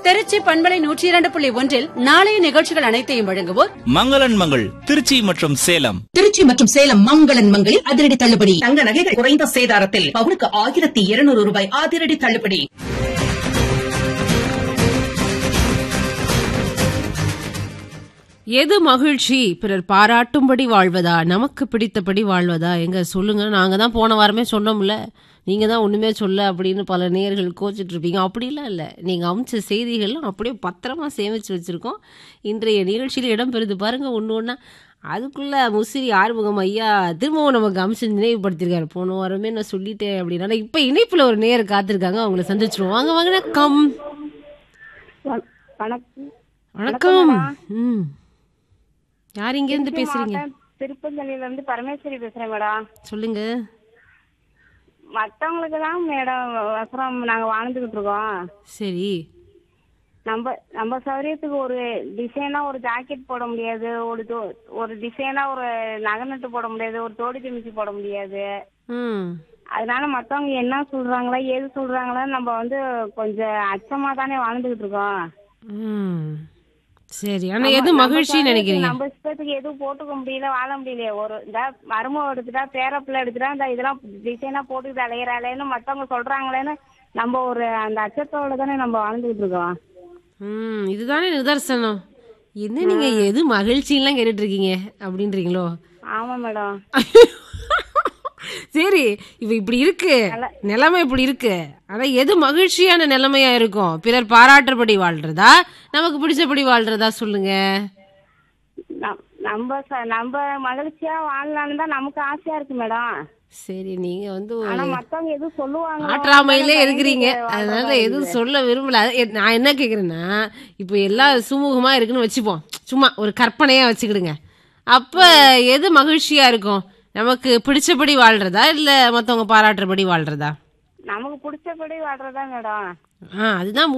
திருச்சி பண்பலை நூற்றி இரண்டு புள்ளி ஒன்றில் நாளைய நிகழ்ச்சிகள் அனைத்தையும் வழங்குவோர் மங்களன் மங்கள் திருச்சி மற்றும் சேலம் திருச்சி மற்றும் சேலம் மங்களன் மங்களில் அதிரடி தள்ளுபடி தங்க நகைகள் குறைந்த சேதாரத்தில் பவுனுக்கு ஆயிரத்தி இருநூறு ரூபாய் அதிரடி தள்ளுபடி எது மகிழ்ச்சி பிறர் பாராட்டும்படி வாழ்வதா நமக்கு பிடித்தபடி வாழ்வதா எங்க சொல்லுங்க நாங்க தான் போன வாரமே சொன்னோம்ல நீங்க தான் ஒண்ணுமே சொல்ல அப்படின்னு பல நேயர்கள் கோச்சிட்டு இருப்பீங்க அப்படிலாம் இல்லை நீங்க அமிச்ச செய்திகள்லாம் அப்படியே பத்திரமா சேமிச்சு வச்சிருக்கோம் இன்றைய நிகழ்ச்சியில் இடம்பெறுது பாருங்க ஒன்று ஒன்றா அதுக்குள்ள முசிறி ஆறுமுகம் ஐயா திரும்பவும் நமக்கு அமிச்சு நினைவுபடுத்திருக்காரு போன வாரமே நான் சொல்லிட்டேன் அப்படின்னா இப்ப இணைப்புல ஒரு நேயர் காத்திருக்காங்க அவங்கள சந்திச்சிருவோம் வாங்க வாங்க கம் வணக்கம் வணக்கம் ம் யார் இங்க இருந்து பேசுறீங்க திருப்பந்தலில இருந்து பரமேஸ்வரி பேசுறேன் மேடம் சொல்லுங்க மத்தவங்களுக்கு தான் மேடம் வசரம் நாங்க வாழ்ந்துகிட்டு இருக்கோம் சரி நம்ம நம்ம சௌரியத்துக்கு ஒரு டிசைனா ஒரு ஜாக்கெட் போட முடியாது ஒரு தோ- ஒரு டிசைனா ஒரு நகை நட்டு போட முடியாது ஒரு தோடி துணிச்சு போட முடியாது ம் அதனால மத்தவங்க என்ன சொல்றாங்களா ஏது சொல்றாங்களா நம்ம வந்து கொஞ்சம் அச்சமா தானே வாழ்ந்துகிட்டு இருக்கோம் ம் சரி ஆனா எது நம்ம மகிழ்ச்சி சௌகரியத்துக்கு நினைக்கிறீங்க நம்ம இஷ்டத்துக்கு எதுவும் போட்டுக்க முடியல வாழ முடியல ஒரு இந்த மருமக எடுத்துட்டா பேரப்பிள்ளை எடுத்துட்டா இந்த இதெல்லாம் டிசைனா போட்டுக்கிட்டு அலையிறாளேன்னு மத்தவங்க சொல்றாங்களேன்னு நம்ம ஒரு அந்த அச்சத்தோட தானே நம்ம வாழ்ந்துகிட்டு இருக்கோம் ம் இதுதானே நிதர்சனம் என்ன நீங்க எது மகிழ்ச்சியெல்லாம் கேட்டுட்டு இருக்கீங்க அப்படின்றீங்களோ ஆமா மேடம் சரி இப்ப இப்படி இருக்கு நிலைமை இப்படி இருக்கு ஆனா எது மகிழ்ச்சியான நிலைமையா இருக்கும் பிறர் பாராட்டுறபடி வாழ்றதா நமக்கு பிடிச்சபடி வாழ்றதா சொல்லுங்க நம்- நம்ம ச- நம்ம மகிழ்ச்சியா வாழலாம்னு தான் நமக்கு ஆசையா இருக்கு மேடம் சரி நீங்க வந்து ஆனா மத்தவங்க எதுவும் சொல்லுவாங்க ஆற்றாமையிலே இருக்கிறீங்க அதனால எதுவும் சொல்ல விரும்பல அது எ- நான் என்ன கேக்குறேன்னா இப்போ எல்லாம் சுமூகமா இருக்குன்னு வச்சுப்போம் சும்மா ஒரு கற்பனையா வச்சுக்கிடுங்க அப்ப எது மகிழ்ச்சியா இருக்கும் நமக்கு பிடிச்சபடி வாழ்றதா இல்ல மத்தவங்க பாராட்டுறபடி வாழ்றதா நமக்கு பிடிச்சபடி வாழ்றதா மேடம் ஆ அதுதான்